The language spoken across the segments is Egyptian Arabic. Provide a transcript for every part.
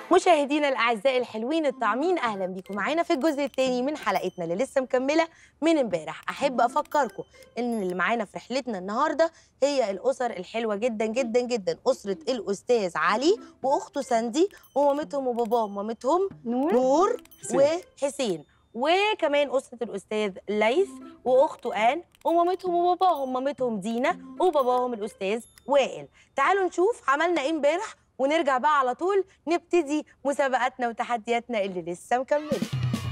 مشاهدينا الاعزاء الحلوين الطعمين اهلا بيكم معانا في الجزء الثاني من حلقتنا اللي لسه مكمله من امبارح احب افكركم ان اللي معانا في رحلتنا النهارده هي الاسر الحلوه جدا جدا جدا اسره الاستاذ علي واخته ساندي ومامتهم وباباهم مامتهم نور نور حسين. وحسين وكمان أسرة الأستاذ ليث وأخته آن ومامتهم وباباهم مامتهم دينا وباباهم الأستاذ وائل تعالوا نشوف عملنا إيه امبارح ونرجع بقى على طول نبتدي مسابقاتنا وتحدياتنا اللي لسه مكملة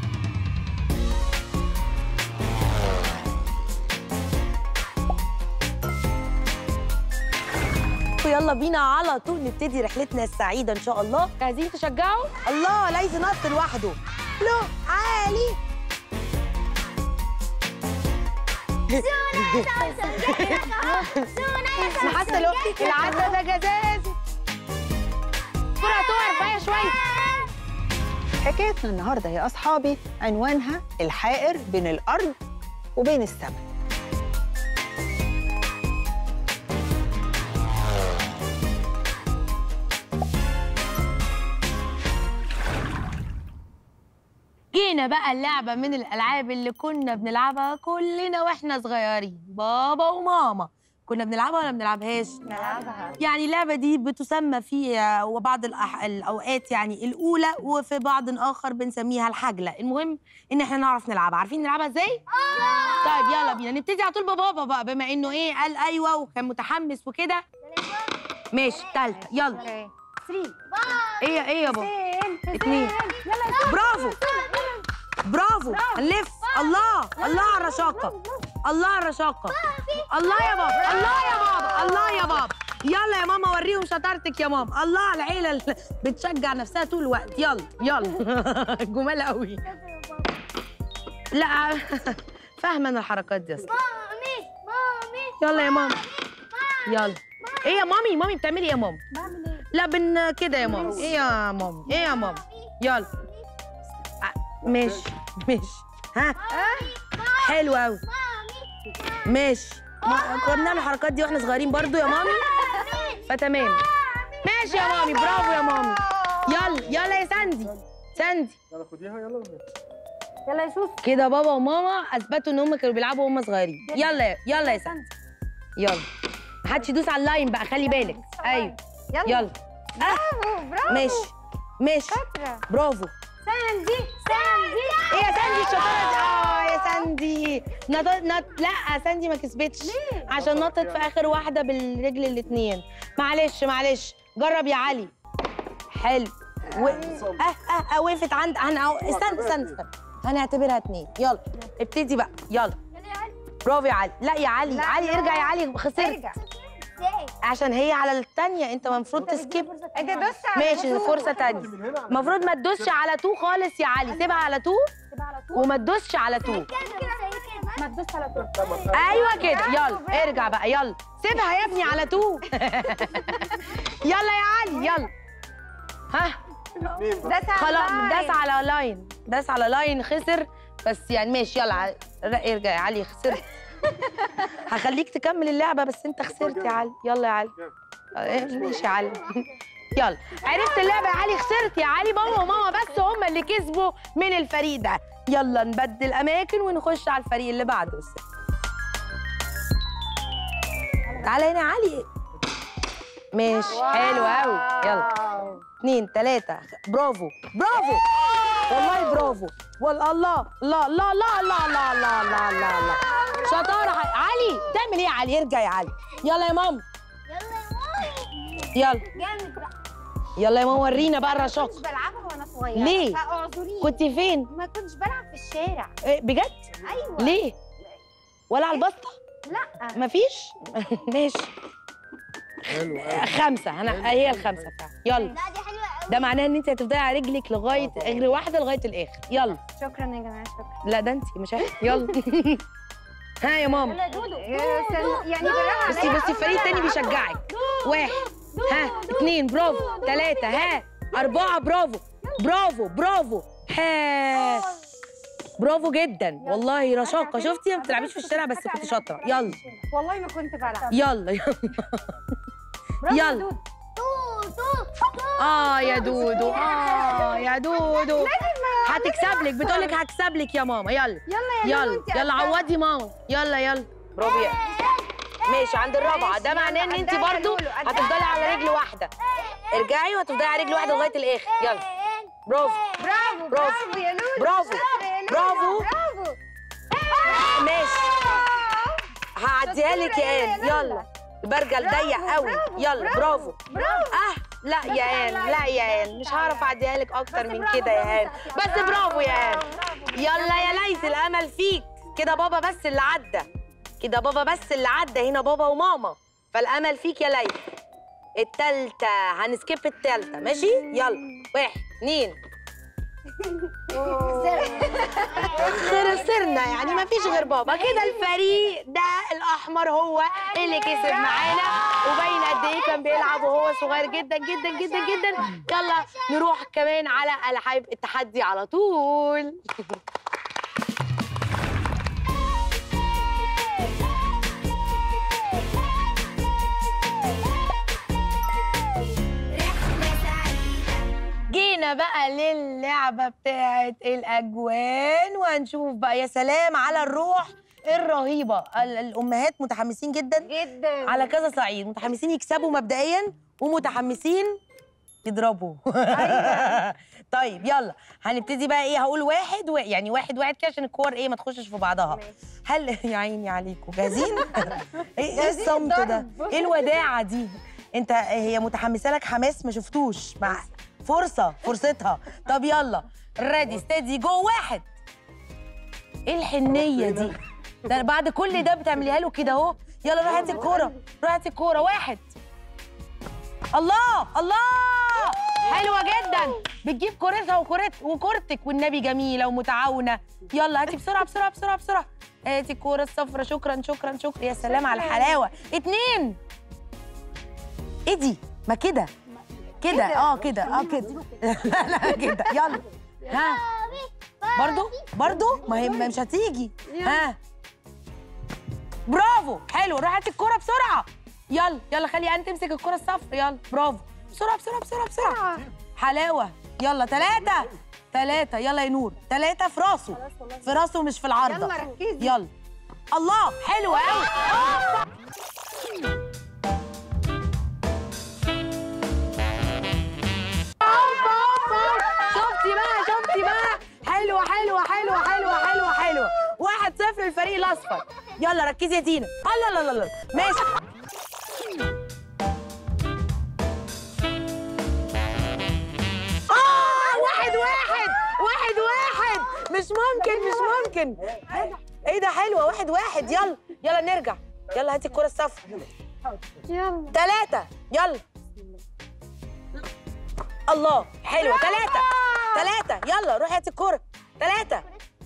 ويلا بينا على طول نبتدي رحلتنا السعيدة إن شاء الله عايزين تشجعوا؟ الله ليث نط لوحده لو عالي حاسه لو العدة ده جزاز الكرة هتقع ارفعيها شوية حكايتنا النهارده يا اصحابي عنوانها الحائر بين الارض وبين السماء جينا بقى اللعبة من الألعاب اللي كنا بنلعبها كلنا واحنا صغيرين بابا وماما كنا بنلعبها ولا بنلعبهاش؟ نلعبها يعني اللعبة دي بتسمى في وبعض الأح... الأوقات يعني الأولى وفي بعض آخر بنسميها الحجلة المهم إن إحنا نعرف نلعبها عارفين نلعبها إزاي؟ طيب يلا بينا نبتدي على طول ببابا بقى بما إنه إيه قال أيوه وكان متحمس وكده ماشي تالتة يلا إيه إيه يا بابا؟ اتنين برافو برافو هنلف الله الله على الرشاقة الله على الرشاقة الله يا بابا الله يا بابا الله يا بابا يلا يا ماما وريهم شطارتك يا ماما الله على العيلة اللي بتشجع نفسها طول الوقت يلا يلا جمال قوي لا فاهمة انا الحركات دي اصلا يلا يا ماما يلا ايه يا مامي مامي بتعملي ايه يا ماما لا بن كده يا ماما ايه يا ماما ايه يا ماما يلا ع- ماشي ماشي ها حلو قوي ماشي ما- كنا بنعمل الحركات دي واحنا صغيرين برضو يا مامي فتمام ماشي يا مامي برافو يا مامي يلا يلا يا ساندي ساندي يلا خديها يلا يلا يا شوف كده بابا وماما اثبتوا ان هم كانوا بيلعبوا وهم صغيرين يلا يا- يلا يا ساندي يلا محدش يدوس على اللاين بقى خلي بالك ايوه يلا برافو برافو ماشي ماشي شاطرة برافو ساندي ساندي ايه يا ساندي الشطاره دي اه يا ساندي نط... نط... لا ساندي ما كسبتش ليه؟ عشان نطت في اخر واحده بالرجل الاثنين معلش معلش جرب يا علي حلو و... اه اه اه وقفت عند هن... استنى استنى استنى هنعتبرها اتنين يلا ابتدي بقى يلا برافو يا علي لا يا علي لا، علي لا. ارجع يا علي خسرت ارجع عشان هي على الثانيه انت المفروض تسكيب انت دوست على ماشي الخطوط. فرصه ثانيه من هنا على المفروض ما تدوسش على تو خالص يا علي سيبها على تو وما تدوسش على تو ما تدوس على طول ايوه كده يلا ارجع بقى يلا سيبها يا ابني على تو يلا يا علي يلا ها اثنين بقى. داس على خلاص اللاين. داس على لاين داس على لاين خسر بس يعني ماشي يلا ع- ر- ارجع يا علي خسرت هخليك تكمل اللعبه بس انت خسرت يا علي يلا يا علي إيه، ماشي يا علي يلا عرفت اللعبه يا علي خسرت يا علي بابا وماما بس هم اللي كسبوا من الفريق ده يلا نبدل اماكن ونخش على الفريق اللي بعده تعالى هنا يا علي ماشي حلو قوي يلا اتنين تلاتة برافو برافو والله برافو والله الله الله الله الله الله الله الله الله الله الله شطارة ح- علي تعمل ايه يا علي ارجع يا علي يلا يا ماما يلا جامد بقى يلا يا ماما ورينا بقى كنت الرشاقة بلعبها وانا صغيره ليه؟ فاعذريني كنت فين؟ ما كنتش بلعب في الشارع إيه بجد؟ ايوه ليه؟ ولا على البسطة؟ لا مفيش؟ ماشي حلو قوي خمسة أنا هي الخمسة فعلا يلا لا دي حلوه قوي ده معناه إن أنت هتفضلي على رجلك لغاية رجل واحدة لغاية الآخر يلا شكرا يا جماعه شكرا لا ده أنت مش عارفة يلا ها يا ماما يلا يا دودو يا سن- يعني بالراحه بصي عليا. بصي الفريق التاني بيشجعك واحد ها اتنين برافو تلاتة ها أربعة برافو برافو برافو ها برافو جدا والله رشاقة شفتي ما بتلعبيش في الشارع بس كنت شاطرة يلا والله ما كنت بلعب يلا يلا برافو يا يلا. دود. اه يا دودو اه يا دودو هتكسب لك بتقول لك هكسب لك يا ماما يلا يلا يا يلا لولو، انت يلا قدها. عوضي ماما يلا يلا برافو يا ماشي عند الرابعه ده ماشي، معناه ان يلا، انت قدها يا برضو لولو، قدها. هتفضلي على رجل واحده ارجعي وهتفضلي على رجل واحده لغايه الاخر يلا برافو برافو برافو. برافو يا لولو برافو. شاطرة يا لولو، برافو. برافو ماشي هعديها لك يا شطورة ان يا يلا البرجل برافو، ضيق قوي برافو، يلا برافو برافو اه لا يا ان لا يا ان مش هعرف اعديها لك اكتر من كده يا ان بس برافو يا ان يلا يا ليث الامل فيك كده بابا بس اللي عدى كده بابا بس اللي عدى هنا بابا وماما فالامل فيك يا ليث التالتة هنسكيب التالتة ماشي يلا واحد اتنين خسرنا يعني ما فيش غير بابا كده الفريق ده الاحمر هو اللي كسب معانا وباين قد ايه كان بيلعب وهو صغير جدا جدا جدا جدا يلا نروح كمان على العاب التحدي على طول جينا بقى للعبة بتاعت الأجوان وهنشوف بقى يا سلام على الروح الرهيبة ال- الأمهات متحمسين جدا جدا على كذا صعيد متحمسين يكسبوا مبدئيا ومتحمسين يضربوا طيب يلا هنبتدي بقى ايه هقول واحد و... يعني واحد واحد كده عشان الكور ايه ما تخشش في بعضها هل يا عيني عليكم جاهزين ايه ايه جاهزين الصمت ده للضرب. ايه الوداعه دي انت هي متحمسه لك حماس ما شفتوش مع فرصه فرصتها طب يلا ريدي ستيدي جو واحد ايه الحنيه دي ده بعد كل ده بتعمليها له كده اهو يلا روح هاتي الكوره روح هاتي الكوره واحد الله الله حلوه جدا بتجيب كورتها وكورت وكورتك والنبي جميله ومتعاونه يلا هاتي بسرعه بسرعه بسرعه بسرعه هاتي الكوره الصفرا شكرا شكرا شكرا يا سلام على الحلاوه اتنين ايه دي ما كده كده اه كده اه كده لا لا كده يلا ها برضو برضو ما هي مش هتيجي ها برافو حلو روح هاتي الكوره بسرعه يلا يلا خلي انت تمسك الكوره الصفر يلا برافو بسرعه بسرعه بسرعه بسرعه حلاوه يلا ثلاثة ثلاثة يلا يا نور ثلاثة في راسه في راسه مش في العارضة يلا ركزي يلا الله حلو قوي شفتي بقى شفتي بقى حلوة حلوة حلوة حلوة حلوة حلوة واحد صفر للفريق الأصفر يلا ركزي يا دينا الله لا لا لا ماشي آه واحد واحد واحد واحد مش ممكن مش ممكن ايه ده حلوة واحد واحد يلا يلا نرجع يلا هاتي الكرة الصفر يلا ثلاثة يلا الله حلوة ثلاثة ثلاثة يلا روحي هاتي الكورة ثلاثة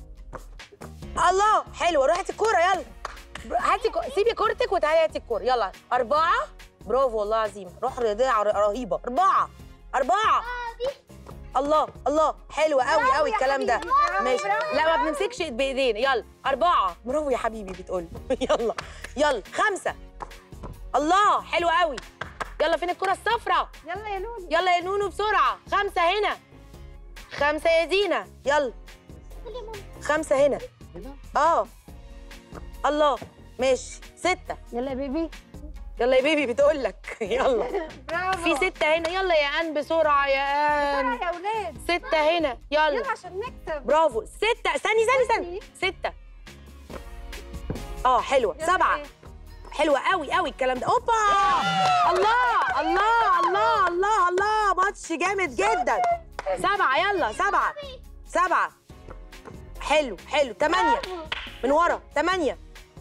الله حلوة روحي هاتي الكورة يلا هاتي كو... سيبي كورتك وتعالي هاتي الكورة يلا أربعة برافو والله العظيم روح رياضية ر- رهيبة أربعة أربعة الله الله حلو قوي قوي الكلام ده ماشي لا ما بنمسكش بايدينا يلا أربعة برافو يا حبيبي بتقول يلا يلا خمسة الله حلو قوي يلا فين الكرة الصفراء يلا يا لولو يلا يا نونو بسرعة خمسة هنا خمسة يا دينا يلا خمسة هنا اه الله ماشي ستة يلا يا بيبي يلا يا بيبي بتقول لك يلا برافو في ستة هنا يلا يا ان بسرعة يا ان يا اولاد ستة هنا يلا يلا عشان نكسب برافو ستة استني استني استني ستة اه حلوة يلا سبعة إيه؟ حلوة قوي قوي الكلام ده اوبا الله الله الله الله الله ماتش جامد جدا سبعة يلا سبعة سبعة حلو حلو تمانية من ورا تمانية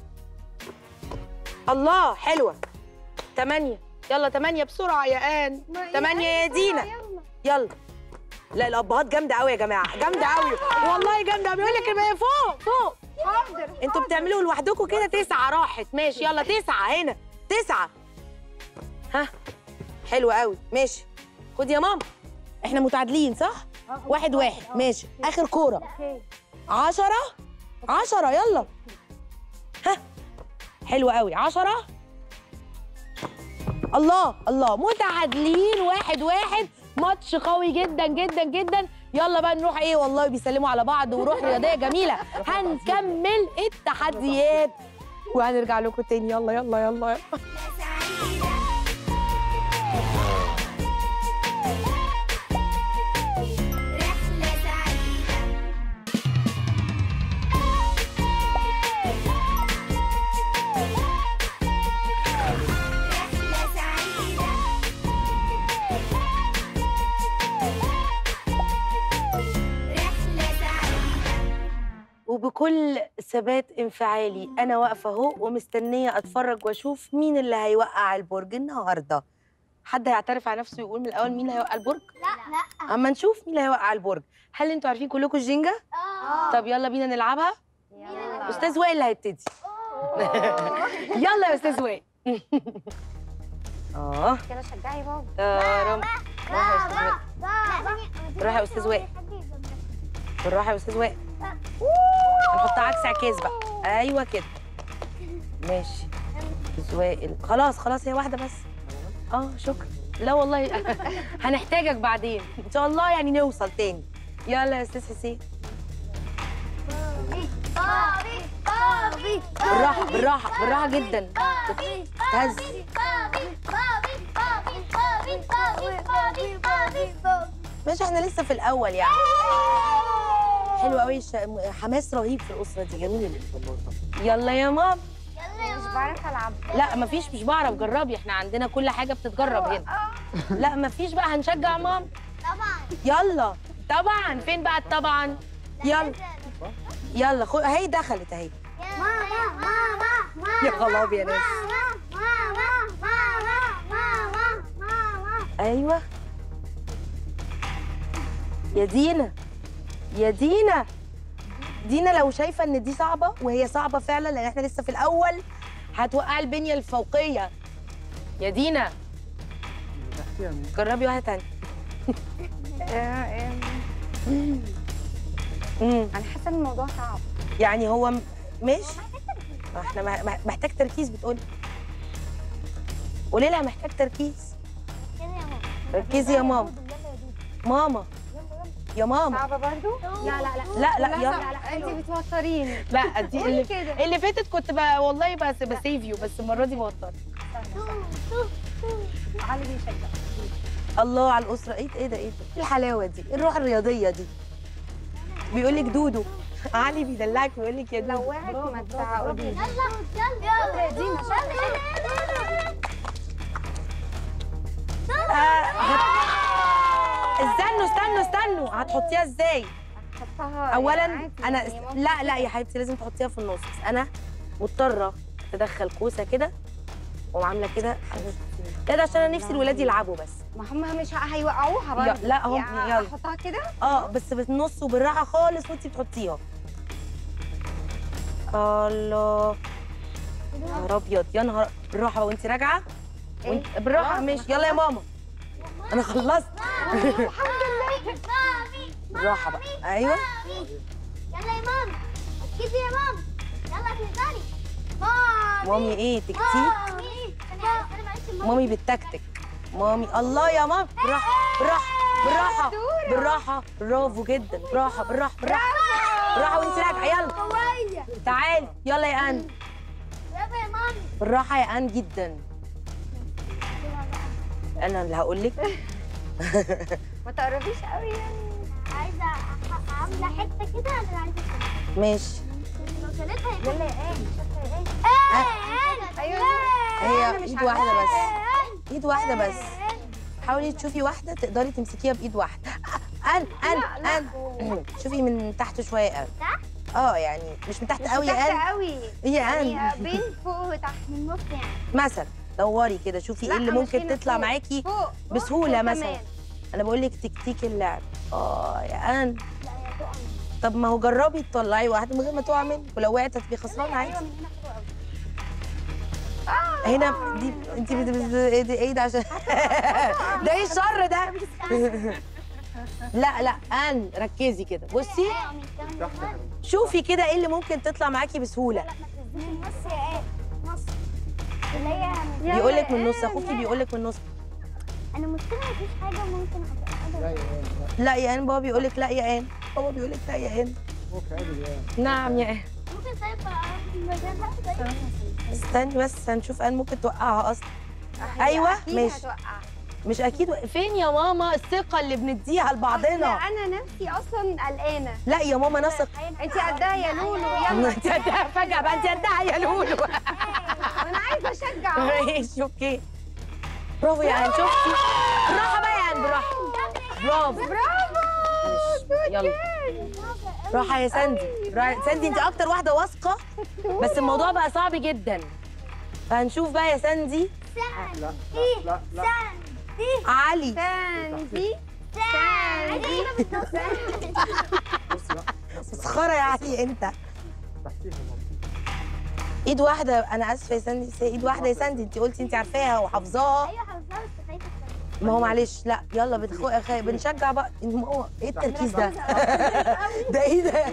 الله حلوة تمانية يلا تمانية بسرعة يا آن ما- تمانية يا دينا يلا يلا لا الأبهات جامدة قوي يا جماعة جامدة قوي والله جامدة بيقول لك ما هي فوق فوق حاضر انتوا بتعملوا لوحدكم كده تسعة راحت ماشي يلا تسعة هنا تسعة ها حلو قوي ماشي خد يا ماما احنا متعادلين صح؟ واحد واحد ماشي آخر كورة اوكي عشرة عشرة يلا ها حلو قوي عشرة الله الله متعادلين واحد واحد ماتش قوي جدا جدا جدا يلا بقى نروح ايه والله بيسلموا على بعض وروح رياضيه جميله هنكمل التحديات وهنرجع لكم تاني يلا يلا يلا, يلا. رحلة سعيدة رحلة سعيدة رحلة سعيدة وبكل ثبات انفعالي انا واقفه اهو ومستنيه اتفرج واشوف مين اللي هيوقع البرج النهارده حد هيعترف على نفسه يقول من الاول مين اللي هيوقع البرج لا لا اما نشوف مين اللي هيوقع البرج هل انتوا عارفين كلكم الجينجا اه طب يلا بينا نلعبها استاذ وائل اللي هيبتدي يلا يا استاذ وائل اه كده شجعي بابا ترم روح يا أستاذ وائل. بالراحه يا استاذ وائل هنحطها عكس عكاز بقى ايوه كده ماشي استاذ وائل خلاص خلاص هي واحده بس اه شكرا لا والله هنحتاجك بعدين ان شاء الله يعني نوصل تاني يلا يا استاذ حسين بابي بابي بالراحه بالراحه بالراحه جدا بابي تهز بابي بابي بابي بابي بابي بابي بابي ماشي احنا لسه في الاول يعني حلو قوي حماس رهيب في الاسره دي جميل يلا يا مام مش بعرف العب لا مفيش مش بعرف جربي احنا عندنا كل حاجه بتتجرب هنا لا مفيش بقى هنشجع مام طبعا يلا طبعا فين بقى الطبعا يلا يلا خو... اهي دخلت اهي ماما ماما ماما يا خلاب يا ناس ماما ماما ماما ماما ايوه يا دينا يا دينا دينا لو شايفه ان دي صعبه وهي صعبه فعلا لان احنا لسه في الاول هتوقع البنيه الفوقيه يا دينا جربي واحده تانية امم انا حاسه ان الموضوع صعب يعني هو م- ماشي ما احنا مح- مح- محتاج تركيز بتقولي قولي لها محتاج تركيز ركزي يا ماما ماما يا ماما صعبه برضو لا لا لا لا لا يلا لا لا انت بتوتريني لا دي قولي اللي كده. اللي فاتت كنت بقى والله بس بسيف يو بس المره دي بوتر علي بيشجع الله على الاسره ايه ده ايه ده ايه ده ايه الحلاوه دي ايه الروح الرياضيه دي بيقول لك دودو علي بيدلعك ويقول لك يا لو دودو وقعت ما تعقديش يلا دي مش آه، هت- استنوا استنوا استنوا هتحطيها ازاي حطها اولا عادي انا يعني ممكن لا لا يا حبيبتي لازم تحطيها في النص بس انا مضطره ادخل كوسه كده وعامله كده لا ده عشان انا نفسي الولاد يلعبوا بس ما هم مش ه- هيوقعوها يا- برضه لا هم- يعني يلا. احطها كده اه بس بالنص وبالراحه خالص وانتي بتحطيها الله يا نهار ابيض يا نهار بالراحه بقى وانتي راجعه وانت بالراحه ماشي يلا يا ماما انا خلصت بالراحه بقى ايوه يلا يا ماما ركزي يا ماما يلا تقدري مامي مامي ايه تكتيك مامي انا انا معلش ماما مامي بالتكتيك مامي الله يا ماما بالراحه بالراحه بالراحه بالراحه برافو جدا بالراحه بالراحه بالراحه بالراحه وانت راجعه يلا قوية تعالي يلا يا ان يلا يا مامي بالراحه يا ان جدا انا اللي هقول لك ما تقربيش قوي يعني عايزة أح- عاملة حتة كده أنا عايزة أشوفها. ماشي لو شالتها يبقى يلا يا ايه ايه ايوه هي أنا مش ايد واحده عارفة. بس ايد واحده بس حاولي تشوفي واحده تقدري تمسكيها بايد واحده ان ان ان شوفي من تحت شويه قوي اه يعني مش من تحت قوي يا ان تحت قوي هي يعني ان بين فوق وتحت من النص يعني مثلا دوري كده شوفي ايه لا، اللي مش ممكن هنا تطلع فوق. معاكي فوق بسهوله فوق مثلا كمان. انا بقول لك تكتيك اللعب اه يا ان لا هي تقع طب ما هو جربي تطلعي واحده من غير ما تقع منك ولو وقعت هتبقي خسرانه عادي ايوه من هنا حلوه قوي هنا دي انت بت- بت- ايه ده ايه ده عشان ده ايه الشر ده لا لا ان ركزي كده بصي تحت كده شوفي كده ايه اللي ممكن تطلع معاكي بسهوله من النص يا ايه نص اللي هي بيقول لك من النص اخوكي بيقول لك من النص انا مشكلة مفيش حاجة ممكن لا أبقى يا ايه لا يا ان بابا بيقول لك لا يا ان بابا بيقول لك لا يا ان فوق عادي يا نعم يا ان ممكن طيب مكان استني بس هنشوف ان ممكن توقعها اصلا ايوه أكيد ماشي هتوقع. مش اكيد فين يا ماما الثقه اللي بنديها أصل لبعضنا انا نفسي اصلا قلقانه لا يا ماما نثق انت قدها يا لولو يلا انت قدها فجاه بقى انت قدها يا لولو انا عايزه اشجع ماشي اوكي برافو يا ان شفتي بالراحه بقى يا ان بالراحه برافو برافو يلا راحه يا ساندي راحة- ساندي انت اكتر واحده واثقه بس الموضوع بقى صعب جدا فهنشوف بقى يا ساندي لا لا لا علي ساندي ساندي بصي بقى مسخره يا علي انت تحتيها ماما ايد واحده انا اسفه يا ساندي بس هي ايد واحده يا ساندي انت قلتي انت عارفاها وحافظاها ايوه حافظاها بس خايفة شوية. ما هو معلش لا يلا بتخو... أخ- بنشجع بقى إن هو ايه التركيز ده ده ايه ده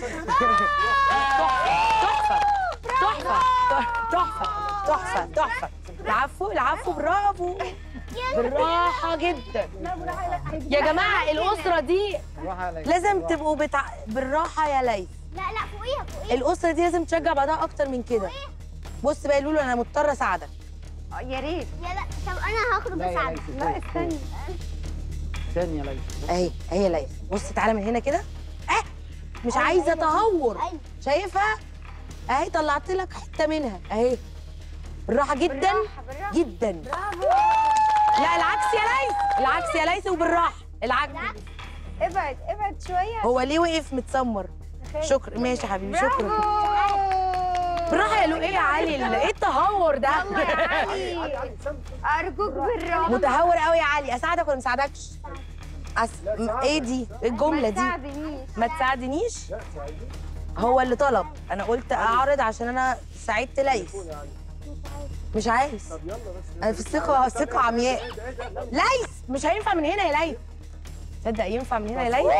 تحفه تحفه تحفه تحفه تحفه العفو العفو برافو بالراحه جدا يا جماعه الاسره دي راح عليك لازم تبقوا بتع... بالراحه يا ليث لا لا فوقيها فوقيها الاسره دي لازم تشجع بعضها اكتر من كده بص بقى يا لولو انا مضطره اساعدك آه، يا ريت يا لا طب انا هخرج لا يا اساعدك ليث لا استني ثانية يا ليث اهي اهي يا ليث بص تعالى من هنا كده اه مش عايزه تهور أيوة. شايفها اهي طلعت لك حته منها اهي بالراحه جدا بالراحه بالراحه جدا برافو لا العكس يا ليث العكس يا ليث وبالراحه العكس ابعد ابعد شويه هو ليه وقف متسمر شكرا ماشي يا حبيبي برافو شكرا بالراحه يا لو ايه يا علي ال- ايه التهور ده يلا يا علي ارجوك بالراحه متهور قوي يا علي اساعدك ولا ما اساعدكش أس... م- ايه دي إيه الجمله ما دي تساعدنيش ما تساعدنيش هو اللي طلب انا قلت اعرض عشان انا ساعدت ليث مش عايز طب يلا بس انا في الثقه ثقه عمياء ليث مش هينفع من هنا يا ليث تصدق ينفع من هنا يا ليث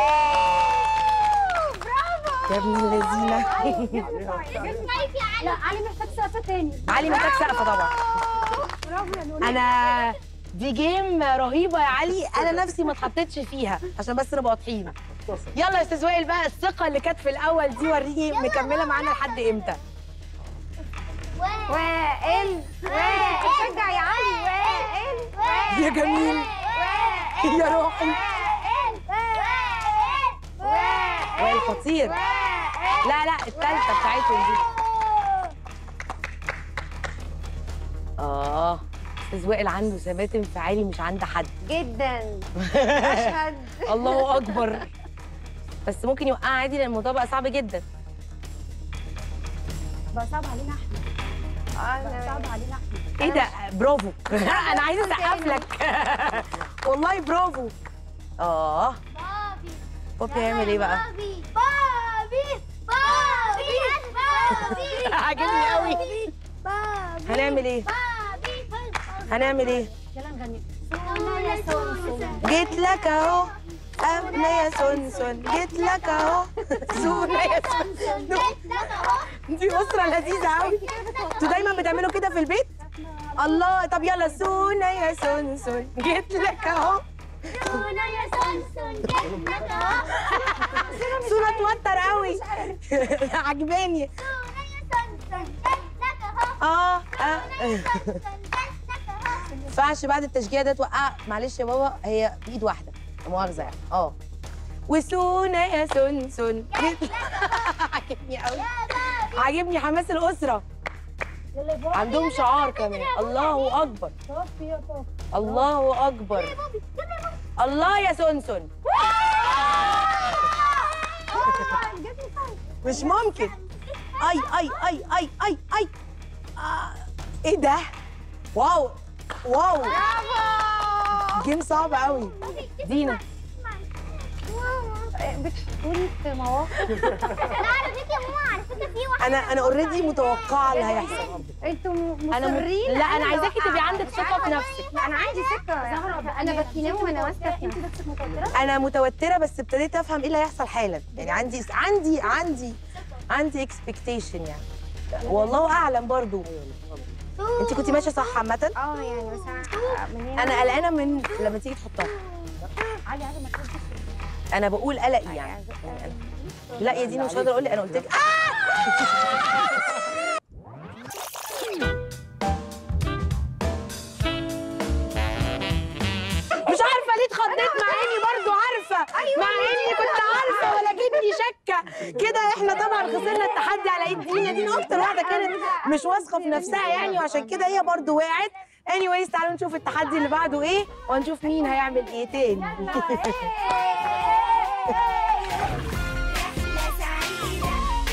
يا ابن اللذينه خايف يا علي لا علي محتاج سقفة تاني علي محتاج سقفه طبعا برافو يا لولو انا دي جيم رهيبه يا علي انا نفسي ما اتحطيتش فيها عشان بس نبقى واضحين يلا يا استاذ وائل بقى الثقه اللي كانت في الاول دي وريني مكمله معانا لحد امتى وائل وائل شجع يا علي وائل وائل يا جميل يا روحي وائل خطير لا لا الثالثه بتاعتهم دي اه استاذ وائل عنده ثبات انفعالي مش عند حد جدا اشهد الله اكبر بس ممكن يوقع عادي لان الموضوع بقى صعب جدا بقى صعب علينا احنا صعب علينا احنا ايه ده برافو انا عايزه اسقف لك والله برافو اه بابي بابي هيعمل ايه بقى بابي بابي بابي بابي عاجبني قوي بابي هنعمل ايه بابي هنعمل ايه يلا نغني يا سونسون جيت لك اهو أبنى يا سونسون جيت لك اهو سونا يا سونسون دي اسره لذيذه قوي انتوا دايما بتعملوا كده في البيت الله طب يلا سونا يا سونسون جيت لك اهو سونا يا سونسون جيت لك اهو سونا اتوتر قوي عجباني سونا يا سونسون جيت لك اهو اه اه سونسون جيت لك اهو ما ينفعش بعد التشجيع ده توقع معلش يا بابا هي بايد واحده لا مؤاخذه يعني اه وسونا يا سونسون عاجبني قوي عاجبني حماس الاسره عندهم شعار كمان الله اكبر الله اكبر الله يا سونسون مش ممكن اي اي اي اي اي اي آه. ايه ده واو واو جيم صعب قوي دينا بتحطوني في مواقف لا على فكره يا ماما على فكره في واحده انا انا اوريدي متوقعه اللي هيحصل انتوا انا م... مصرين لا انا عايزاكي تبقي عندك ثقه في نفسك انا عندي ثقه انا بتنام وانا ماسكه في نفسي انا متوتره بس ابتديت افهم ايه اللي هيحصل حالا يعني عندي عندي عندي عندي اكسبكتيشن يعني والله اعلم برضو انت كنت ماشيه صح عامه اه يعني بس انا من هنا انا قلقانه من لما تيجي تحطها علي علي ما تردش انا بقول قلقي يعني لا يا دينا مش هقدر اقول لك انا قلت لك مش عارفه ليه اتخضيت مع اني برضو عارفه مع اني كنت عارفه ولكني شاكه كده احنا طبعا خسرنا التحدي على ايد دينا دينا اكتر واحده كانت مش واثقه في نفسها يعني وعشان كده هي برضو وقعت anyways تعالوا نشوف التحدي اللي بعده ايه وهنشوف مين هيعمل ايه تاني رحلة سعيدة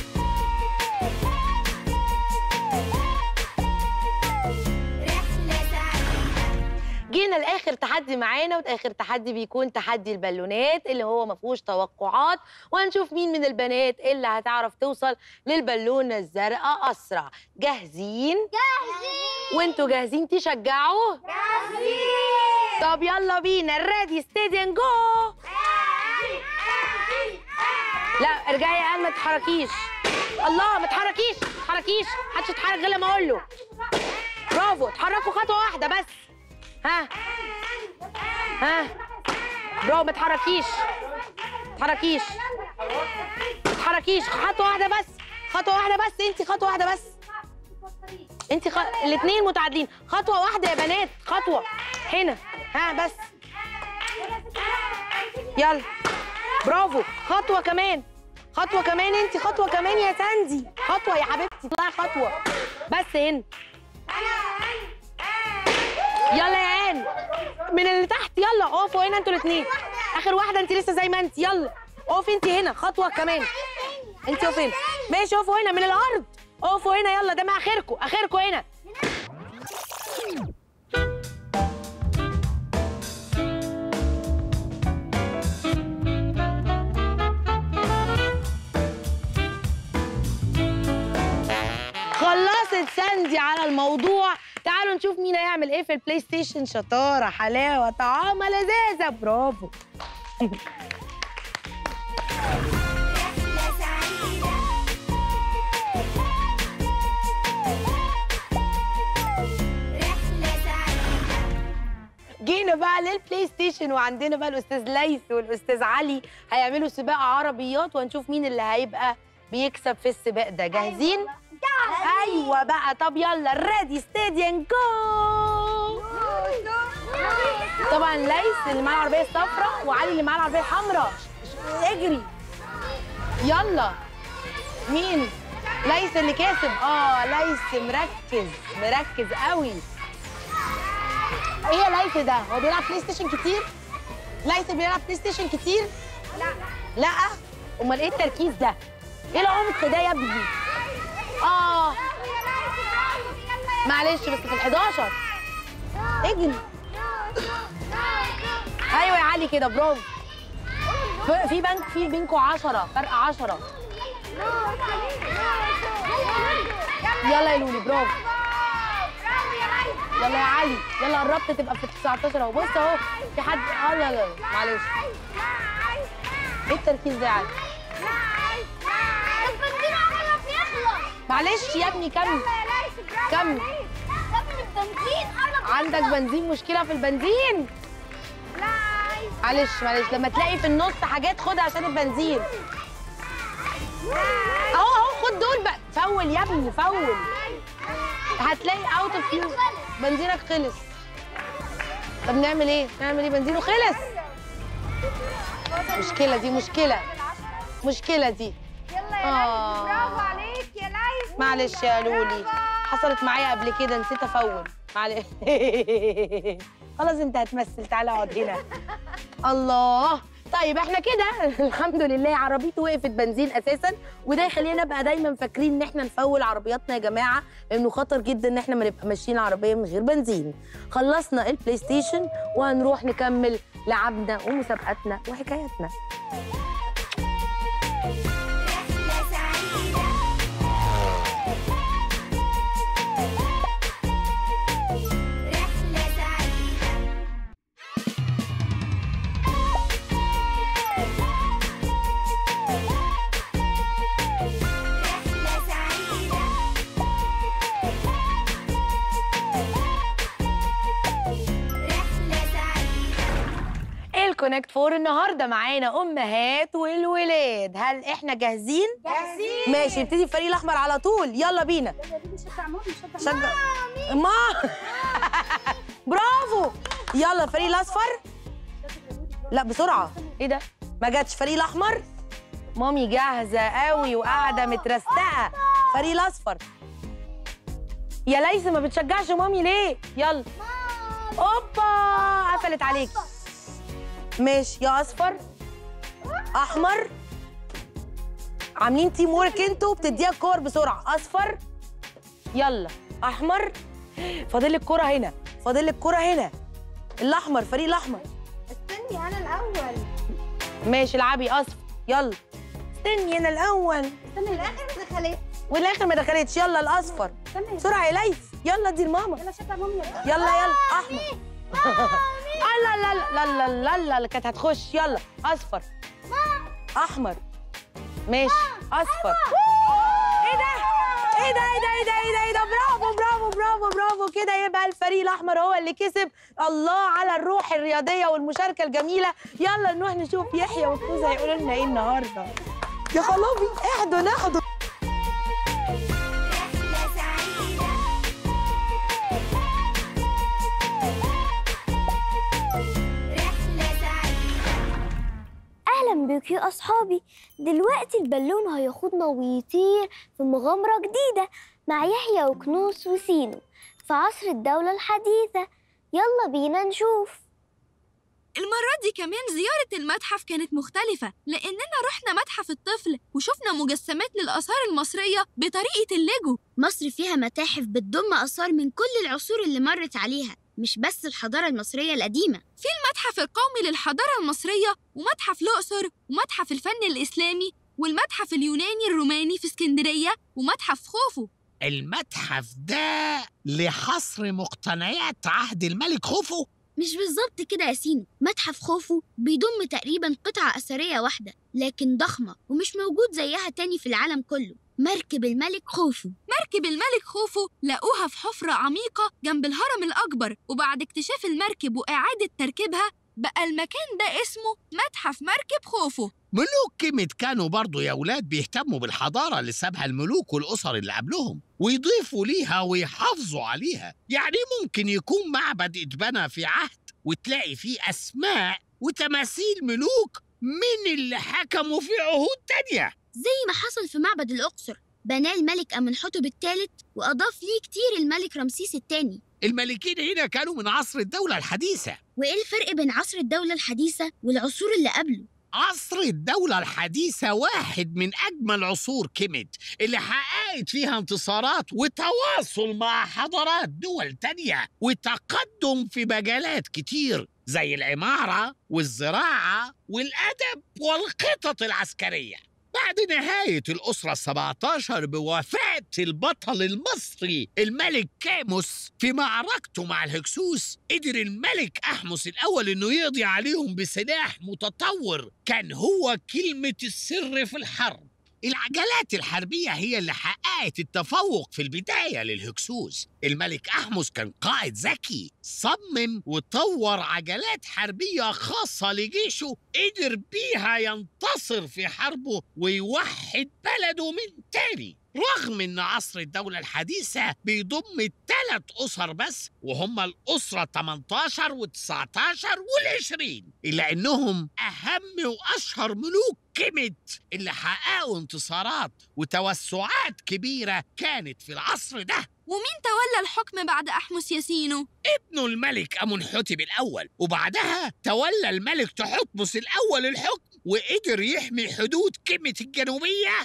رحلة سعيدة جينا لاخر تحدي معانا واخر تحدي بيكون تحدي البالونات اللي هو ما فيهوش توقعات وهنشوف مين من البنات اللي هتعرف توصل للبالونه الزرقاء اسرع جاهزين جاهزين وانتوا جاهزين تشجعوا جاهزين طب يلا بينا ريدي ستيدي جو لا ارجعي يا قال ما تتحركيش الله ما تتحركيش ما تتحركيش محدش يتحرك غير لما اقول له برافو اتحركوا خطوه واحده بس ها ها برافو ما تتحركيش ما تتحركيش ما تتحركيش خطوه واحده بس خطوه واحده بس انت خطوه واحده بس انت خ... الاثنين متعادلين خطوه واحده يا بنات خطوه هنا ها بس يلا برافو خطوه كمان خطوه كمان انت خطوه كمان يا ساندي خطوه يا حبيبتي طلعي خطوه بس هنا يلا يا ان من اللي تحت يلا اقفوا هنا انتوا الاثنين اخر واحده انت لسه زي ما انت يلا اقفي انت هنا خطوه كمان انت اقفي هنا ماشي اقفوا هنا من الارض اقفوا هنا يلا ده ما اخركم اخركم هنا خلصت ساندي على الموضوع تعالوا نشوف مين هيعمل ايه في البلاي ستيشن شطاره حلاوه طعامه لذاذه برافو رحلة سعيدة رحلة سعيدة جينا بقى للبلاي ستيشن وعندنا بقى الاستاذ ليث والاستاذ علي هيعملوا سباق عربيات وهنشوف مين اللي هيبقى بيكسب في السباق ده جاهزين ايوه بقى طب يلا ريدي ستيدي جو طبعا ليث اللي معاه العربيه الصفراء وعلي اللي معاه العربيه الحمراء اجري يلا مين ليث اللي كاسب اه ليث مركز مركز قوي ايه يا ليث ده هو بيلعب بلاي ستيشن كتير ليث بيلعب بلاي ستيشن كتير لا لا امال ايه التركيز ده ايه العمق ده يا ابني اه معلش بس في ال11 اجري ايوه يا علي كده برافو ف- في بنك في بينكوا 10 فرق 10 يلا يا لولي برافو يلا يا علي يلا قربت تبقى في 19 اهو بص اهو في حد اه لا لا معلش ايه التركيز ده يا علي البنزين قرب يخلص معلش يا ابني كمل كمل كمل البنزين قرب عندك بنزين مشكله في البنزين معلش معلش لما تلاقي في النص حاجات خدها عشان البنزين اهو اهو خد دول بقى فول يا ابني فول هتلاقي اوت اوف فيوز بنزينك خلص طب نعمل ايه؟ نعمل ايه بنزينه خلص مشكلة دي مشكلة مشكلة دي يلا يا آه. ليث برافو عليك يا ليث معلش يا لولي حصلت معايا قبل كده نسيت افول معلش خلاص انت هتمثل تعالى اقعد هنا الله طيب احنا كده الحمد لله عربيته وقفت بنزين اساسا وده يخلينا نبقى دايما فاكرين ان احنا نفول عربياتنا يا جماعه لانه خطر جدا ان احنا ما نبقى ماشيين عربيه من غير بنزين خلصنا البلاي ستيشن وهنروح نكمل لعبنا ومسابقاتنا وحكاياتنا رحلة سعيدة رحلة سعيدة رحلة سعيدة كونكت فور النهارده معانا امهات والولاد هل احنا جاهزين جاهزين ماشي نبتدي الفريق الاحمر على طول يلا بينا شجع مامي شجع شجع ما برافو يلا الفريق الاصفر لا بسرعه ايه ده ما جاتش فريق الاحمر مامي جاهزه قوي وقاعده مترستقه فريق الاصفر يا ليس ما بتشجعش مامي ليه يلا اوبا قفلت عليك ماشي يا اصفر احمر عاملين تيم وورك انتوا بتديها الكور بسرعه اصفر يلا احمر فاضل لك كرة هنا فاضل لك كرة هنا الاحمر فريق الاحمر استني انا الاول ماشي العبي اصفر يلا استني انا الاول استني الاخر ما دخلت والاخر ما دخلتش يلا الاصفر استني بسرعه يا ليث يلا دي الماما يلا شجع مامي يلا يلا يلا احمر لا لا لا لا لا لا لا كانت هتخش يلا اصفر احمر ماشي اصفر ايه ده ايه ده ايه ده ايه ده ايه ده ايه ده برافو برافو برافو برافو كده يبقى الفريق الاحمر هو اللي كسب الله على الروح الرياضيه والمشاركه الجميله يلا نروح نشوف يحيى وكوزه هيقولوا لنا ايه النهارده يا خلابي احضن احضن رحلة سعيدة رحلة سعيدة أهلا بيك يا أصحابي دلوقتي البالون هياخدنا ويطير في مغامرة جديدة مع يحيى وكنوس وسينو في عصر الدولة الحديثة يلا بينا نشوف المرة دي كمان زيارة المتحف كانت مختلفة لأننا رحنا متحف الطفل وشفنا مجسمات للآثار المصرية بطريقة الليجو مصر فيها متاحف بتضم آثار من كل العصور اللي مرت عليها مش بس الحضارة المصرية القديمة المتحف القومي للحضارة المصرية ومتحف الأقصر ومتحف الفن الإسلامي والمتحف اليوناني الروماني في اسكندرية ومتحف خوفو المتحف ده لحصر مقتنيات عهد الملك خوفو مش بالظبط كده يا سينو متحف خوفو بيضم تقريبا قطعة أثرية واحدة لكن ضخمة ومش موجود زيها تاني في العالم كله مركب الملك خوفو مركب الملك خوفو لقوها في حفرة عميقة جنب الهرم الأكبر وبعد اكتشاف المركب وإعادة تركيبها بقى المكان ده اسمه متحف مركب خوفو ملوك كيمت كانوا برضو يا ولاد بيهتموا بالحضارة اللي سابها الملوك والأسر اللي قبلهم ويضيفوا ليها ويحافظوا عليها يعني ممكن يكون معبد اتبنى في عهد وتلاقي فيه أسماء وتماثيل ملوك من اللي حكموا في عهود تانية زي ما حصل في معبد الأقصر بناه الملك أمنحتب الثالث وأضاف ليه كتير الملك رمسيس الثاني الملكين هنا كانوا من عصر الدولة الحديثة وإيه الفرق بين عصر الدولة الحديثة والعصور اللي قبله؟ عصر الدولة الحديثة واحد من أجمل عصور كيمت اللي حققت فيها انتصارات وتواصل مع حضارات دول تانية وتقدم في مجالات كتير زي العمارة والزراعة والأدب والخطط العسكرية بعد نهاية الأسرة السبعة عشر بوفاة البطل المصري الملك كاموس في معركته مع الهكسوس قدر الملك أحمس الأول إنه يقضي عليهم بسلاح متطور كان هو كلمة السر في الحرب العجلات الحربية هي اللي حققت التفوق في البداية للهكسوس الملك أحمس كان قائد ذكي صمم وطور عجلات حربية خاصة لجيشه قدر بيها ينتصر في حربه ويوحد بلده من تاني رغم ان عصر الدولة الحديثة بيضم ثلاث أسر بس وهم الأسرة 18 و19 وال20 إلا إنهم أهم وأشهر ملوك كيمت اللي حققوا انتصارات وتوسعات كبيرة كانت في العصر ده ومين تولى الحكم بعد أحمس ياسينو؟ ابنه الملك أمنحتب الأول وبعدها تولى الملك تحتمس الأول الحكم وقدر يحمي حدود كيمت الجنوبية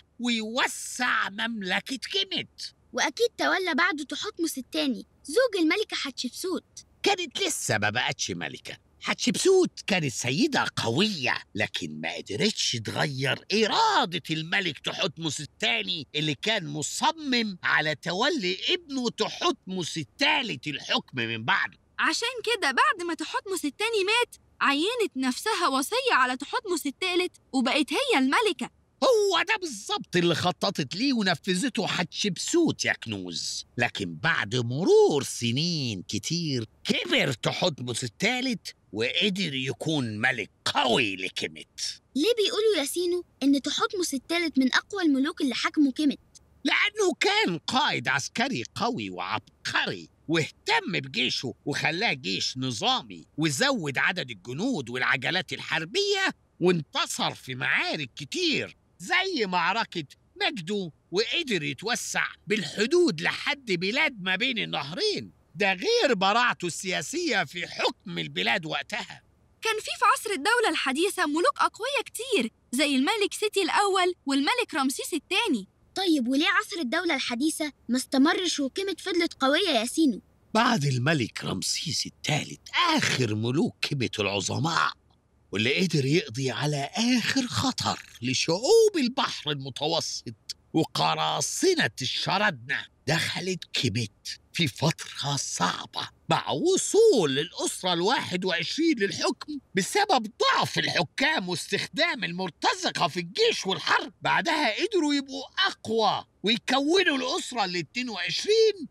ويوسع مملكة كيمت وأكيد تولى بعده تحتمس الثاني زوج الملكة حتشبسوت كانت لسه ما بقتش ملكة حتشبسوت كانت سيدة قوية لكن ما قدرتش تغير إرادة الملك تحتمس الثاني اللي كان مصمم على تولي ابنه تحتمس الثالث الحكم من بعده عشان كده بعد ما تحتمس التاني مات عينت نفسها وصية على تحتمس التالت وبقت هي الملكة هو ده بالظبط اللي خططت ليه ونفذته حتشبسوت يا كنوز لكن بعد مرور سنين كتير كبر تحتمس الثالث وقدر يكون ملك قوي لكيميت ليه بيقولوا يا سينو إن تحتمس الثالث من أقوى الملوك اللي حكموا كيميت لأنه كان قائد عسكري قوي وعبقري واهتم بجيشه وخلاه جيش نظامي وزود عدد الجنود والعجلات الحربية وانتصر في معارك كتير زي معركة مجدو وقدر يتوسع بالحدود لحد بلاد ما بين النهرين ده غير براعته السياسية في حكم البلاد وقتها كان في في عصر الدولة الحديثة ملوك أقوياء كتير زي الملك سيتي الأول والملك رمسيس الثاني طيب وليه عصر الدولة الحديثة ما استمرش وكيميت فضلت قوية يا سينو بعد الملك رمسيس الثالث آخر ملوك كيميت العظماء واللي قدر يقضي على آخر خطر لشعوب البحر المتوسط وقراصنة الشردنة دخلت كيميت في فترة صعبة مع وصول الأسرة الواحد وعشرين للحكم بسبب ضعف الحكام واستخدام المرتزقة في الجيش والحرب بعدها قدروا يبقوا أقوى ويكونوا الأسرة ال 22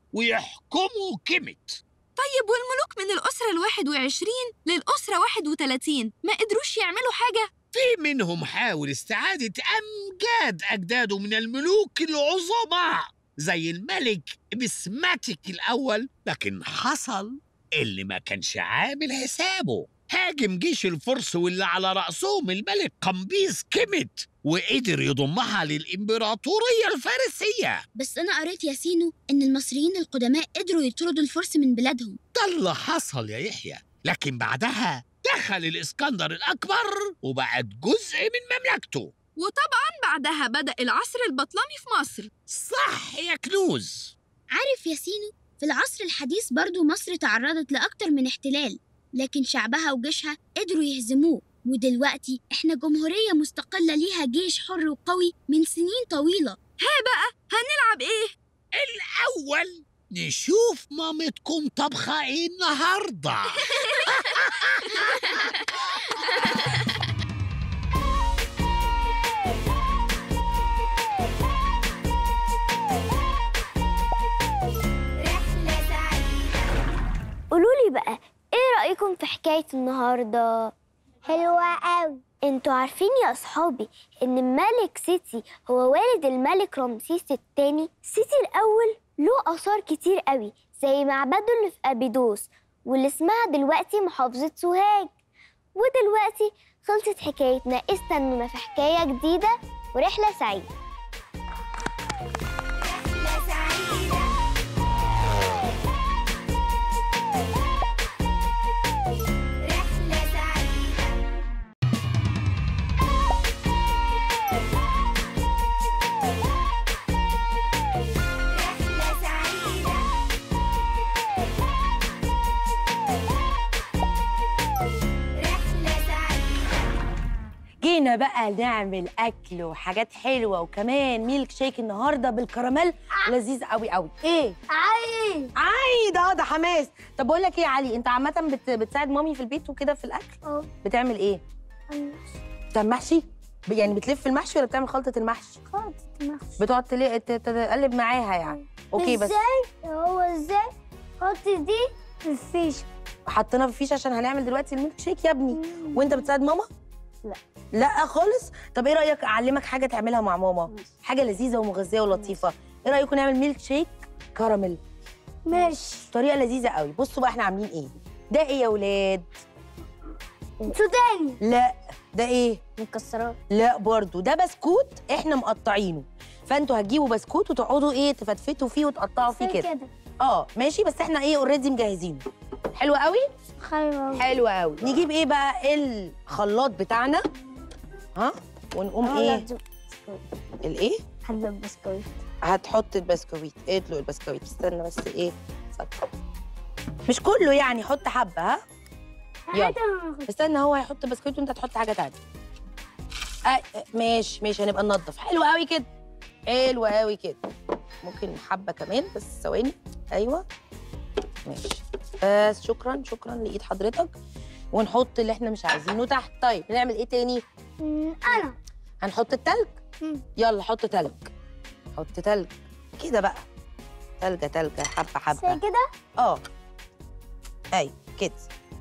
ويحكموا كيميت طيب والملوك من الأسرة الواحد وعشرين للأسرة واحد وتلاتين ما قدروش يعملوا حاجة في منهم حاول استعادة أمجاد أجداده من الملوك العظماء زي الملك بسماتيك الأول لكن حصل اللي ما كانش عامل حسابه هاجم جيش الفرس واللي على رأسهم الملك قمبيز كيميت وقدر يضمها للإمبراطورية الفارسية بس أنا قريت يا سينو إن المصريين القدماء قدروا يطردوا الفرس من بلادهم ده اللي حصل يا يحيى لكن بعدها دخل الإسكندر الأكبر وبقت جزء من مملكته وطبعا بعدها بدأ العصر البطلمي في مصر صح يا كنوز عارف يا سينو في العصر الحديث برضو مصر تعرضت لأكتر من احتلال لكن شعبها وجيشها قدروا يهزموه ودلوقتي احنا جمهورية مستقلة ليها جيش حر وقوي من سنين طويلة هنلعب إيه؟ الأول نشوف مامتكم طبخة إيه النهاردة رحلة سعيدة قولوا لي بقى ايه رأيكم في حكاية النهاردة؟ حلوة قوي انتوا عارفين يا اصحابي ان الملك سيتي هو والد الملك رمسيس الثاني سيتي الاول له اثار كتير قوي زي معبده اللي في ابيدوس واللي اسمها دلوقتي محافظة سوهاج ودلوقتي خلصت حكايتنا استنونا في حكاية جديدة ورحلة سعيدة رحلة سعيدة رحلة سعيدة رحلة سعيدة رحلة سعيدة جينا بقى نعمل اكل وحاجات حلوه وكمان ميلك شيك النهارده بالكراميل لذيذ قوي قوي ايه عايز عاي ده ده حماس طب بقول لك ايه يا علي انت عامه بت... بتساعد مامي في البيت وكده في الاكل اه بتعمل ايه بتعمل محشي ب- يعني بتلف المحشي ولا بتعمل خلطه المحشي خالص محشي بتقعد تلي... ت- تقلب معاها يعني اوكي بس ازاي هو ازاي حط دي في الفيش حطينا في فيش عشان هنعمل دلوقتي الميلك شيك يا ابني وانت بتساعد ماما لا. لا خالص طب ايه رايك اعلمك حاجه تعملها مع ماما حاجه لذيذه ومغذيه ولطيفه ايه رايكم نعمل ميلك شيك كراميل ماشي طريقه لذيذه قوي بصوا بقى احنا عاملين ايه ده ايه يا ولاد سوداني لا ده ايه مكسرات لا برضو ده بسكوت احنا مقطعينه فانتوا هتجيبوا بسكوت وتقعدوا ايه تفتفتوا فيه وتقطعوا فيه كده اه ماشي بس احنا ايه اوريدي مجهزينه حلو قوي خير حلو قوي نجيب ايه بقى الخلاط بتاعنا ها ونقوم ايه الايه حبة بسكويت هتحط البسكويت ادلق البسكويت استنى بس ايه صدق. مش كله يعني حط حبه ها يلا استنى هو هيحط بسكويت وانت هتحط حاجه تانية آه ماشي ماشي هنبقى ننضف حلو قوي كده حلو قوي كده ممكن حبه كمان بس ثواني ايوه ماشي بس شكرا شكرا لايد حضرتك ونحط اللي احنا مش عايزينه تحت طيب نعمل ايه تاني انا هنحط التلج مم. يلا حط تلج حط تلج كده بقى تلجة تلجة حبة زي حبة كده اه ايوه كده كده.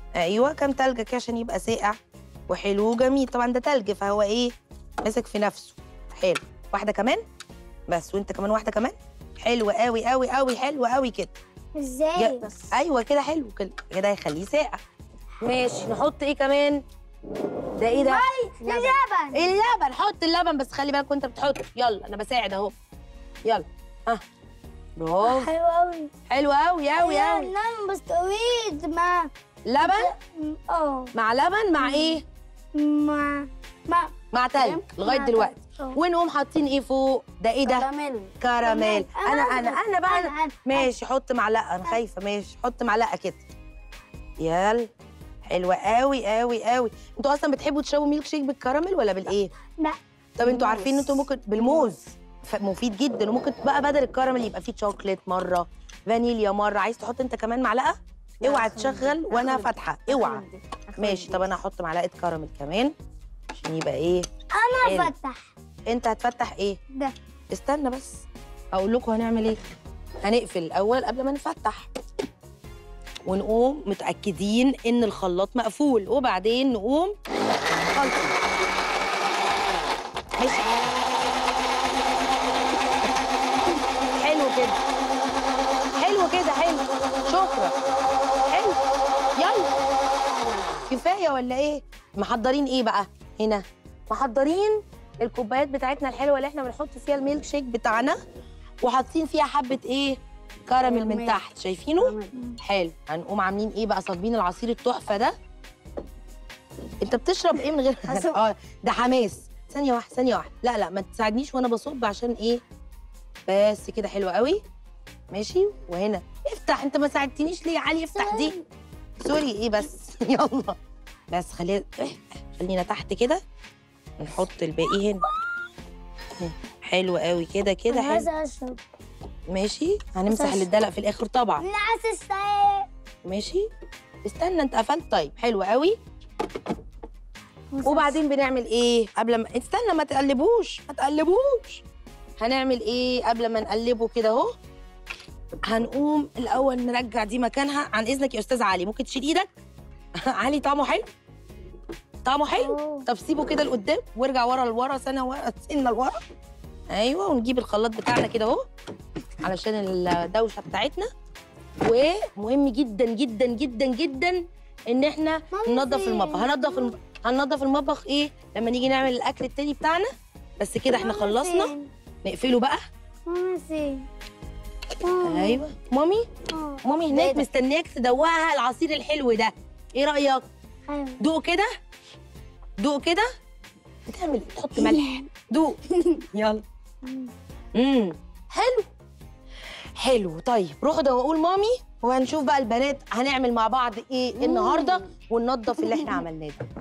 ايوه كام تلجه كده عشان يبقى ساقع وحلو وجميل طبعا ده تلج فهو ايه ماسك في نفسه حلو واحده كمان بس وانت كمان واحده كمان حلو قوي قوي قوي حلو قوي كده ازاي يا- ايوه كده حلو كده كده هيخليه ساقع ماشي نحط ايه كمان ده ايه ده لبن اللبن حط اللبن بس خلي بالك وانت بتحطه يلا انا بساعد اهو يلا ها برافو حلو قوي حلو قوي قوي قوي نعم بس طويل مع لبن اه مع لبن مع ايه مع مع مع تلج لغايه مع دلوقتي تلج. اه. ونقوم حاطين ايه فوق ده ايه ده كراميل كراميل انا انا انا بقى أنا- أنا. ماشي حط معلقه انا خايفه ماشي حط معلقه كده يلا حلوه قوي قوي قوي انتوا اصلا بتحبوا تشربوا ميلك شيك بالكراميل ولا بالايه لا. طب انتوا عارفين ان انتوا ممكن بالموز ف- مفيد جدا وممكن بقى بدل الكراميل يبقى فيه شوكليت مره فانيليا مره عايز تحط انت كمان معلقه اوعى تشغل وانا فاتحه اوعى ماشي طب انا هحط معلقه كراميل كمان عشان يبقى ايه حلو. انا فتح انت هتفتح ايه ده استنى بس اقول لكم هنعمل ايه هنقفل الاول قبل ما نفتح ونقوم متاكدين ان الخلاط مقفول وبعدين نقوم خلطه ماشي حلو كده حلو كده حلو شكرا حلو يلا كفايه ولا ايه محضرين ايه بقى هنا محضرين الكوبايات بتاعتنا الحلوه اللي احنا بنحط فيها الميلك شيك بتاعنا وحاطين فيها حبه ايه كراميل من تحت شايفينه حلو هنقوم عاملين ايه بقى صابين العصير التحفه ده انت بتشرب ايه من غير اه ده حماس ثانيه واحده ثانيه واحده لا لا ما تساعدنيش وانا بصب عشان ايه بس كده حلو قوي ماشي وهنا افتح انت ما ساعدتنيش ليه يا علي افتح دي سوري ايه بس يلا بس خلينا خلينا تحت كده نحط الباقي هنا حلو قوي كده كده حلو عايزه اشرب ماشي هنمسح اللي اتدلق في الاخر طبعا انا عايزه اشرب ماشي استنى انت قفلت طيب حلو قوي وبعدين بنعمل ايه قبل ما استنى ما تقلبوش ما تقلبوش هنعمل ايه قبل ما نقلبه كده اهو هنقوم الاول نرجع دي مكانها عن اذنك يا استاذ علي ممكن تشيل ايدك علي طعمه حلو طعمه حلو طب سيبه كده لقدام وارجع ورا لورا سنه ورا سنه لورا ايوه ونجيب الخلاط بتاعنا كده اهو علشان الدوشه بتاعتنا ومهم جدا جدا جدا جدا ان احنا ننظف المطبخ هننظف الم... هننظف المطبخ ايه لما نيجي نعمل الاكل التاني بتاعنا بس كده احنا خلصنا نقفله بقى ماما فين ايوه مامي مامي هناك مستنياك تدوقها العصير الحلو ده ايه رايك ايوه دوق كده دوق كده بتعمل تحط ملح دوق يلا امم حلو حلو طيب روحوا دوقوا لمامي وهنشوف بقى البنات هنعمل مع بعض ايه النهارده وننظف اللي احنا عملناه ده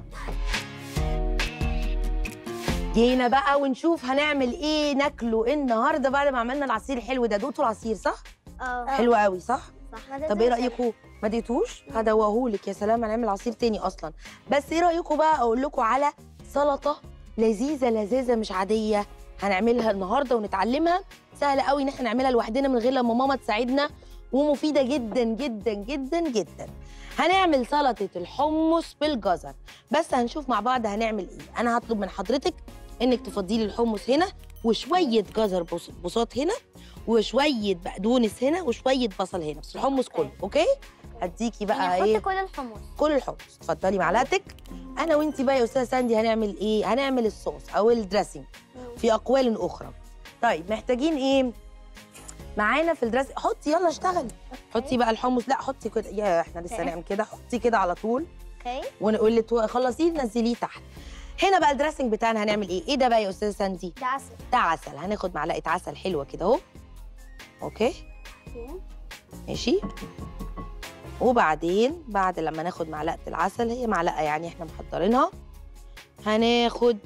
جينا بقى ونشوف هنعمل ايه ناكله النهارده بعد ما عملنا العصير الحلو ده دوقتوا العصير صح اه حلو قوي صح صح طب ايه رايكم ما دقيتوش هدوقهولك يا سلام هنعمل عصير تاني اصلا بس ايه رايكم بقى اقول لكم على سلطه لذيذه لذيذه مش عاديه هنعملها النهارده ونتعلمها سهله قوي ان احنا نعملها لوحدنا من غير لما ماما تساعدنا ومفيده جدا جدا جدا جدا هنعمل سلطه الحمص بالجزر بس هنشوف مع بعض هنعمل ايه انا هطلب من حضرتك انك تفضلي لي الحمص هنا وشويه جزر بص- بساط هنا وشويه بقدونس هنا وشويه بصل هنا بس الحمص كله اوكي هديكي بقى يعني ايه احط كل الحمص كل الحمص اتفضلي معلقتك انا وانتي بقى يا استاذه ساندي هنعمل ايه هنعمل الصوص او الدريسنج في اقوال اخرى طيب محتاجين ايه معانا في الدريسنج حطي يلا اشتغلي حطي بقى الحمص لا حطي كده يا احنا لسه أوكي. نعمل كده حطي كده على طول اوكي ونقول لك خلصيه نزليه تحت هنا بقى الدريسنج بتاعنا هنعمل ايه ايه ده بقى يا استاذه ساندي ده عسل ده عسل هناخد معلقه عسل حلوه كده اهو اوكي ماشي وبعدين بعد لما ناخد معلقه العسل هي معلقه يعني احنا محضرينها هناخد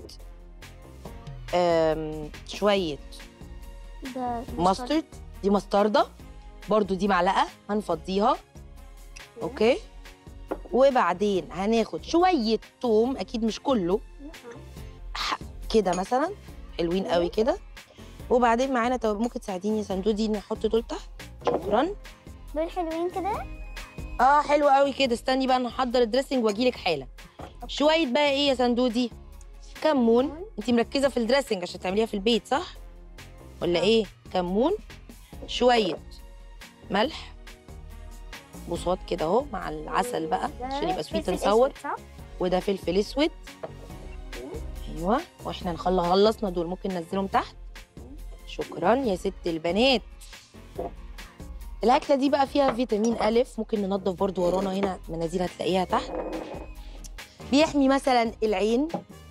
آم، شويه ده ماسترد دي مستردة برضو دي معلقه هنفضيها اوكي وبعدين هناخد شويه توم اكيد مش كله ح- كده مثلا حلوين قوي كده وبعدين معانا طب ممكن تساعديني يا سندودي نحط دول تحت شكرا دول حلوين كده اه حلو قوي كده استني بقى نحضر الدريسنج واجيلك حالا شويه بقى ايه يا سندودي كمون انت مركزه في الدريسنج عشان تعمليها في البيت صح ولا ايه كمون شويه ملح بصوت كده اهو مع العسل بقى عشان يبقى سويت اند ساور وده فلفل اسود ايوه واحنا نخلص خلصنا دول ممكن ننزلهم تحت شكرا يا ست البنات الاكله دي بقى فيها فيتامين الف ممكن ننضف برضو ورانا هنا مناديل هتلاقيها تحت بيحمي مثلا العين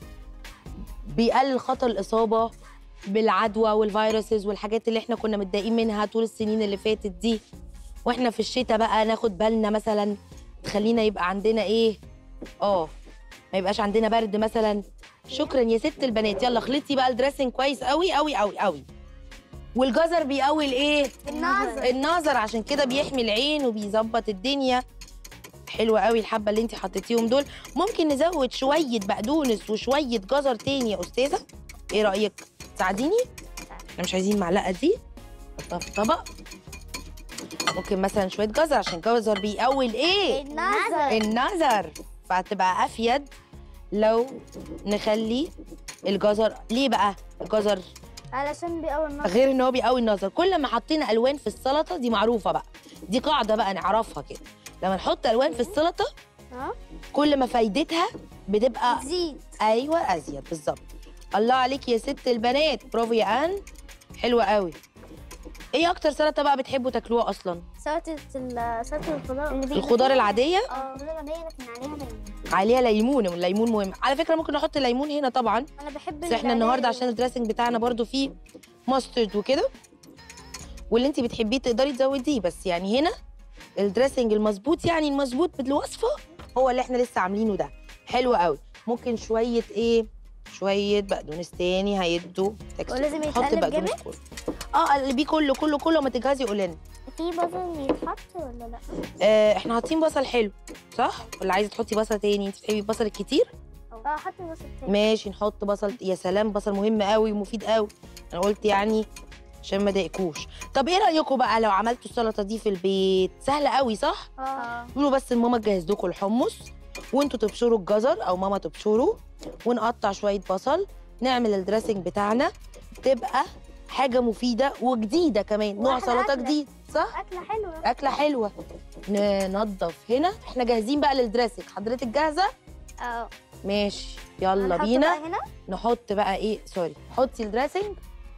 بيقلل خطر الاصابه بالعدوى والفيروسز والحاجات اللي احنا كنا متضايقين منها طول السنين اللي فاتت دي واحنا في الشتاء بقى ناخد بالنا مثلا تخلينا يبقى عندنا ايه اه ما يبقاش عندنا برد مثلا شكرا يا ست البنات يلا خلطي بقى الدريسنج كويس قوي قوي قوي قوي والجزر بيقوي الايه النظر النظر عشان كده بيحمي العين وبيظبط الدنيا حلوة قوي الحبة اللي انت حطيتيهم دول ممكن نزود شوية بقدونس وشوية جزر تاني يا أستاذة ايه رأيك تساعديني احنا مش عايزين معلقة دي نحطها في طبق ممكن مثلا شوية جزر عشان الجزر بيقوي الايه النظر النظر فهتبقى افيد لو نخلي الجزر ليه بقى الجزر علشان بيقوي النظر غير ان هو بيقوي النظر كل ما حطينا الوان في السلطه دي معروفه بقى دي قاعده بقى نعرفها كده لما نحط الوان في السلطه اه كل ما فايدتها بتبقى زيد ايوه ازيد بالظبط الله عليك يا ست البنات برافو يا ان حلوه قوي ايه اكتر سلطه بقى بتحبوا تاكلوها اصلا سلطة ال- سلطة الخضار الخضار العاديه اه الخضار العادية لكن عليها ليمون عليها ليمون والليمون مهم على فكره ممكن نحط الليمون هنا طبعا انا بحب بس احنا النهارده عشان الدريسنج بتاعنا برضو فيه ماسترد وكده واللي انت بتحبيه تقدري تزوديه بس يعني هنا الدريسنج المظبوط يعني المظبوط بالوصفه هو اللي احنا لسه عاملينه ده حلو قوي ممكن شويه ايه شويه بقدونس تاني هيدوا texture. ولازم حط يتقلب بقدونس كله اه قلبيه كله كله كله ما تجهزي قولي لنا في بصل يتحط ولا لا؟ آه احنا حاطين بصل حلو صح ولا عايزه تحطي بصل تاني انت بتحبي البصل الكتير اه حط بصل تاني ماشي نحط بصل يا سلام بصل مهم قوي ومفيد قوي انا قلت يعني عشان ما ضايقكوش طب ايه رايكم بقى لو عملتوا السلطه دي في البيت سهله قوي صح اه قولوا بس الماما تجهز لكم الحمص وانتوا تبشروا الجزر او ماما تبشره ونقطع شويه بصل نعمل الدريسنج بتاعنا تبقى حاجه مفيده وجديده كمان نوع وأحلى سلطه أكلة. جديد صح أكلة حلوة اكله حلوه ننضف هنا احنا جاهزين بقى للدريسنج حضرتك جاهزه اه ماشي يلا هنحط بينا بقى هنا نحط بقى ايه سوري حطي الدريسنج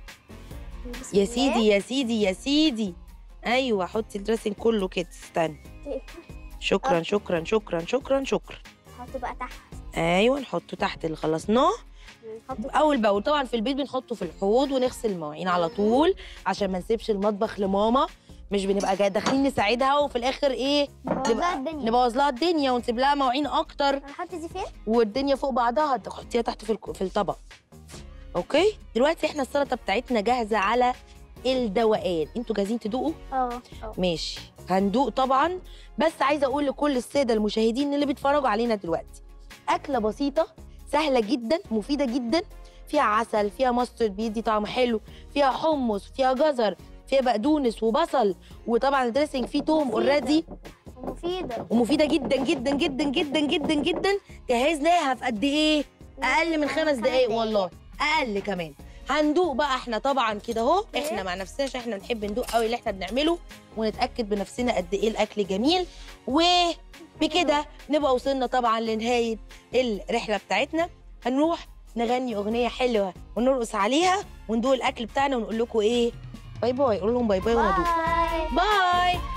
بسم يا الله. سيدي يا سيدي يا سيدي ايوه حطي الدريسنج كله كده استني شكرا شكرا شكرا شكرا شكرا نحطه بقى تحت ايوه نحطه تحت اللي خلصناه نحطه اول باول طبعا في البيت بنحطه في الحوض ونغسل المواعين على طول عشان ما نسيبش المطبخ لماما مش بنبقى جاي داخلين نساعدها وفي الاخر ايه نبوظ لها الدنيا نبوظ لها الدنيا ونسيب لها مواعين اكتر هنحط دي فين؟ والدنيا فوق بعضها تحطيها تحت في الك- في الطبق اوكي دلوقتي احنا السلطه بتاعتنا جاهزه على الدوقان انتوا جاهزين تدوقوا اه اه ماشي هندوق طبعا بس عايزه اقول لكل الساده المشاهدين اللي بيتفرجوا علينا دلوقتي اكله بسيطه سهله جدا مفيده جدا فيها عسل فيها ماسترد بيدي طعم حلو فيها حمص فيها جزر فيها بقدونس وبصل وطبعا الدريسنج فيه توم مفيدة. اوريدي ومفيدة ومفيده جدا جدا جدا جدا جدا جدا جهزناها في قد ايه اقل من خمس دقايق والله اقل كمان هندوق بقى احنا طبعا كده اهو احنا مع نفسنا عشان احنا بنحب ندوق قوي اللي احنا بنعمله ونتاكد بنفسنا قد ايه الاكل جميل وبكده نبقى وصلنا طبعا لنهايه الرحله بتاعتنا هنروح نغني اغنيه حلوه ونرقص عليها وندوق الاكل بتاعنا ونقول لكم ايه باي باي قول لهم باي باي وندوق باي باي